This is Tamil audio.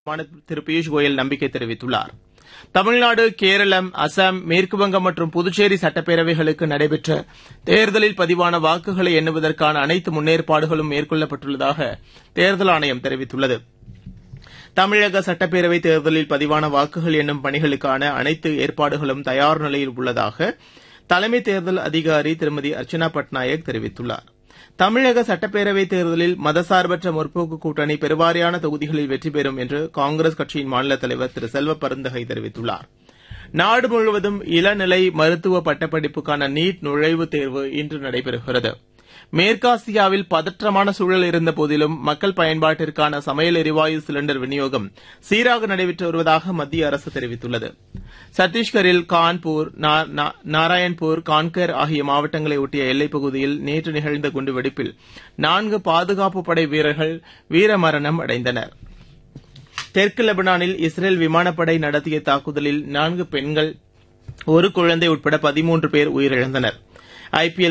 திரு பியூஷ் கோயல் நம்பிக்கை தெரிவித்துள்ளார் தமிழ்நாடு கேரளம் அசாம் மேற்குவங்கம் மற்றும் புதுச்சேரி சட்டப்பேரவைகளுக்கு நடைபெற்ற தேர்தலில் பதிவான வாக்குகளை எண்ணுவதற்கான அனைத்து முன்னேற்பாடுகளும் மேற்கொள்ளப்பட்டுள்ளதாக தேர்தல் ஆணையம் தெரிவித்துள்ளது தமிழக சட்டப்பேரவைத் தேர்தலில் பதிவான வாக்குகள் எண்ணும் பணிகளுக்கான அனைத்து ஏற்பாடுகளும் தயார் நிலையில் உள்ளதாக தலைமை தேர்தல் அதிகாரி திருமதி அர்ச்சனா பட்நாயக் தெரிவித்துள்ளார் தமிழக சட்டப்பேரவைத் தேர்தலில் மதசார்பற்ற முற்போக்கு கூட்டணி பெருவாரியான தொகுதிகளில் வெற்றி பெறும் என்று காங்கிரஸ் கட்சியின் மாநில தலைவர் திரு செல்வ பெருந்தகை தெரிவித்துள்ளார் நாடு முழுவதும் இளநிலை மருத்துவ பட்டப்படிப்புக்கான நீட் நுழைவுத் தேர்வு இன்று நடைபெறுகிறது மேற்காசியாவில் பதற்றமான சூழல் இருந்தபோதிலும் மக்கள் பயன்பாட்டிற்கான சமையல் எரிவாயு சிலிண்டர் விநியோகம் சீராக நடைபெற்று வருவதாக மத்திய அரசு தெரிவித்துள்ளது சத்தீஸ்கரில் கான்பூர் நாராயண்பூர் கான்கர் ஆகிய மாவட்டங்களை ஒட்டிய எல்லைப் பகுதியில் நேற்று நிகழ்ந்த குண்டுவெடிப்பில் நான்கு பாதுகாப்புப் படை வீரர்கள் வீரமரணம் அடைந்தனர் தெற்கு லெபனானில் இஸ்ரேல் விமானப்படை நடத்திய தாக்குதலில் நான்கு பெண்கள் ஒரு குழந்தை உட்பட பதிமூன்று பேர் உயிரிழந்தனர் ஐபிஎல்